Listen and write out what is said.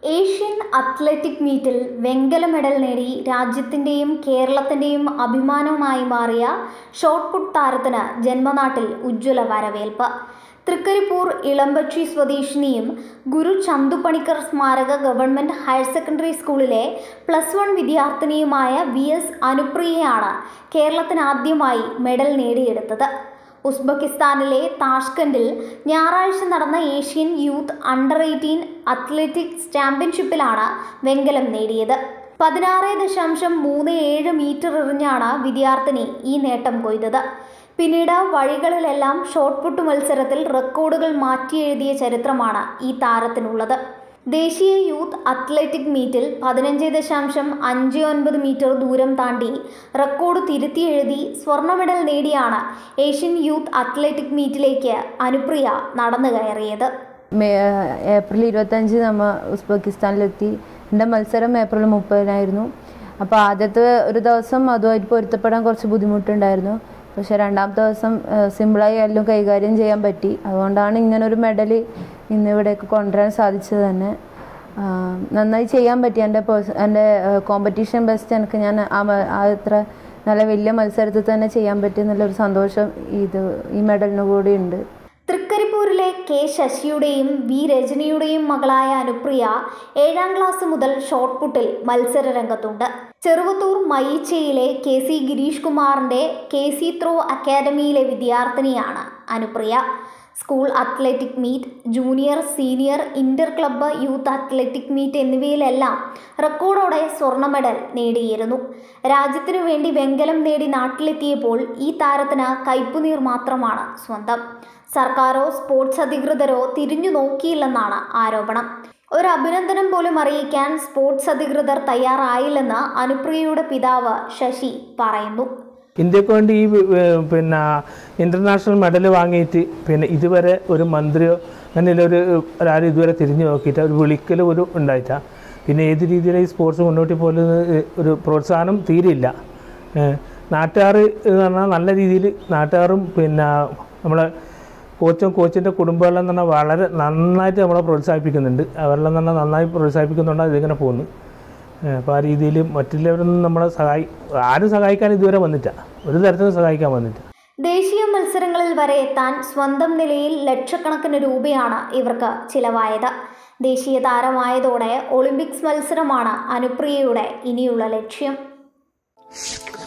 Asian athletic മീറ്റിൽ വെങ്കല medal നേടി രാജ്യത്തിൻ്റെയും കേരളത്തിൻ്റെയും അഭിമാനമായി മാറിയ ഷോട്ട് പുട്ട് താരത്തിന് ജന്മനാട്ടിൽ ഉജ്ജ്വല വരവേൽപ്പ് തൃക്കരിപ്പൂർ ഇളമ്പച്ചി സ്വദേശിനിയും ഗുരു ചന്തുപണിക്കർ സ്മാരക ഗവൺമെൻറ് ഹയർ സെക്കൻഡറി സ്കൂളിലെ പ്ലസ് വൺ വിദ്യാർത്ഥിനിയുമായ വി എസ് അനുപ്രിയയാണ് കേരളത്തിനാദ്യമായി മെഡൽ നേടിയെടുത്തത് ഉസ്ബെക്കിസ്ഥാനിലെ താഷ്കൻഡിൽ ഞായറാഴ്ച നടന്ന Asian youth under eighteen athletics ചാമ്പ്യൻഷിപ്പിലാണ് വെങ്കലം നേടിയത് പതിനാറ് ദശാംശം മൂന്ന് ഏഴ് മീറ്റർ എറിഞ്ഞാണ് വിദ്യാർത്ഥിനി ഈ നേട്ടം കൊയ്തത് പിന്നീട് വഴികളിലെല്ലാം ഷോട്ട് പുട്ട് മത്സരത്തിൽ റെക്കോർഡുകൾ മാറ്റിയെഴുതിയ ചരിത്രമാണ് ഈ താരത്തിനുള്ളത് ദേശീയ യൂത്ത് അത്ലറ്റിക് മീറ്റിൽ പതിനഞ്ച് ദശാംശം അഞ്ച് ഒൻപത് മീറ്റർ ദൂരം താണ്ടി റെക്കോർഡ് തിരുത്തി എഴുതി സ്വർണ്ണ മെഡൽ നേടിയാണ് ഏഷ്യൻ യൂത്ത് അത്ലറ്റിക് മീറ്റിലേക്ക് അനുപ്രിയ നടന്നു കയറിയത് മേ- ഏപ്രിൽ ഇരുപത്തഞ്ച് നമ്മൾ ഉസ്ബെക്കിസ്ഥാനിലെത്തി എൻ്റെ മത്സരം ഏപ്രിൽ മുപ്പതിനായിരുന്നു അപ്പോൾ ആദ്യത്തെ ഒരു ദിവസം അതുമായിട്ട് പൊരുത്തപ്പെടാൻ കുറച്ച് ബുദ്ധിമുട്ടുണ്ടായിരുന്നു പക്ഷേ രണ്ടാമത്തെ ദിവസം ഏഹ്, സിമ്പിളായി എല്ലാം കൈകാര്യം ചെയ്യാൻ പറ്റി അതുകൊണ്ടാണ് ഇങ്ങനൊരു മെഡൽ ഇന്ന് ഇവിടേക്ക് കൊണ്ടുവരാൻ സാധിച്ചത് തന്നെ ആഹ്, നന്നായി ചെയ്യാൻ പറ്റി എൻ്റെ പേഴ്സ് എൻ്റെ കോമ്പറ്റീഷൻ ബെസ്റ്റ് എനിക്ക് ഞാൻ ആ മ- ആ ഇത്ര നല്ല വലിയ മത്സരത്തിൽ തന്നെ ചെയ്യാൻ പറ്റി എന്നുള്ളൊരു സന്തോഷം ഇത് ഈ മെഡലിന് കൂടി ഉണ്ട് തൃക്കരിപ്പൂരിലെ കെ ശശിയുടെയും വി രജനിയുടെയും മകളായ അനുപ്രിയ ഏഴാം ക്ലാസ് മുതൽ ഷോട്ട് പുട്ടിൽ മത്സര രംഗത്തുണ്ട് ചെറുവത്തൂർ മയിച്ചയിലെ കെ സി ഗിരീഷ് കുമാറിന്റെ കെ സി ത്രോ അക്കാദമിയിലെ വിദ്യാർത്ഥിനിയാണ് Anupriya school athletic meet junior senior inter club youth athletic meet എന്നിവയിലെല്ലാം റെക്കോർഡോടെ സ്വർണ്ണ മെഡൽ നേടിയിരുന്നു രാജ്യത്തിനു വേണ്ടി വെങ്കലം നേടി നാട്ടിലെത്തിയപ്പോൾ ഈ താരത്തിന് കയ്പുനീർ മാത്രമാണ് സ്വന്തം സർക്കാരോ സ്പോർട്സ് അധികൃതരോ തിരിഞ്ഞു നോക്കിയില്ലെന്നാണ് ആരോപണം ഒരു അഭിനന്ദനം പോലും അറിയിക്കാൻ സ്പോർട്സ് അധികൃതർ തയ്യാറായില്ലെന്ന് അനുപ്രിയയുടെ പിതാവ് ശശി പറയുന്നു ഇന്ത്യക്ക് വേണ്ടി ഈ വി- വി- പിന്നെ ഇൻ്റർനാഷണൽ മെഡൽ വാങ്ങിയിട്ട് പിന്നെ ഇതുവരെ ഒരു മന്ത്രിയോ അങ്ങനെ ഒരു ഒരാരും ഇതുവരെ തിരിഞ്ഞു നോക്കിയിട്ട് ഒരു വിളിക്കൽ ഒരു ഉണ്ടായിട്ടാ പിന്നെ ഏത് രീതിയിലാണ് ഈ സ്പോർട്സ് മുന്നോട്ട് പോകുന്നത് ഒരു പ്രോത്സാഹനം തീരെയില്ല ഏഹ് നാട്ടുകാർ എന്ന് പറഞ്ഞാൽ നല്ല രീതിയിൽ നാട്ടുകാരും പിന്നെ നമ്മളെ കോച്ചും കോച്ചിൻ്റെ കുടുംബമെല്ലാം എന്ന് പറഞ്ഞാൽ വളരെ നന്നായിട്ട് നമ്മളെ പ്രോത്സാഹിപ്പിക്കുന്നുണ്ട് അവരെല്ലാം എന്ന് പറഞ്ഞാൽ നന്നായി പ്രോത്സാഹിപ്പിക്കുന്നുണ്ടാണ് ഇതിങ്ങനെ പോകുന്നു അപ്പോൾ ആ രീതിയിൽ മറ്റുള്ളവരൊന്നും നമ്മളെ സഹായി ആരും സഹായിക്കാൻ ഇതുവരെ വന്നിട്ട ഒരു തരത്തിലും സഹായിക്കാൻ വന്നിട്ട് ദേശീയ മത്സരങ്ങളിൽ വരെ എത്താൻ സ്വന്തം നിലയിൽ ലക്ഷക്കണക്കിന് രൂപയാണ് ഇവർക്ക് ചിലവായത് ദേശീയ താരമായതോടെ ഒളിമ്പിക്സ് മത്സരമാണ് അനുപ്രിയയുടെ ഇനിയുള്ള ലക്ഷ്യം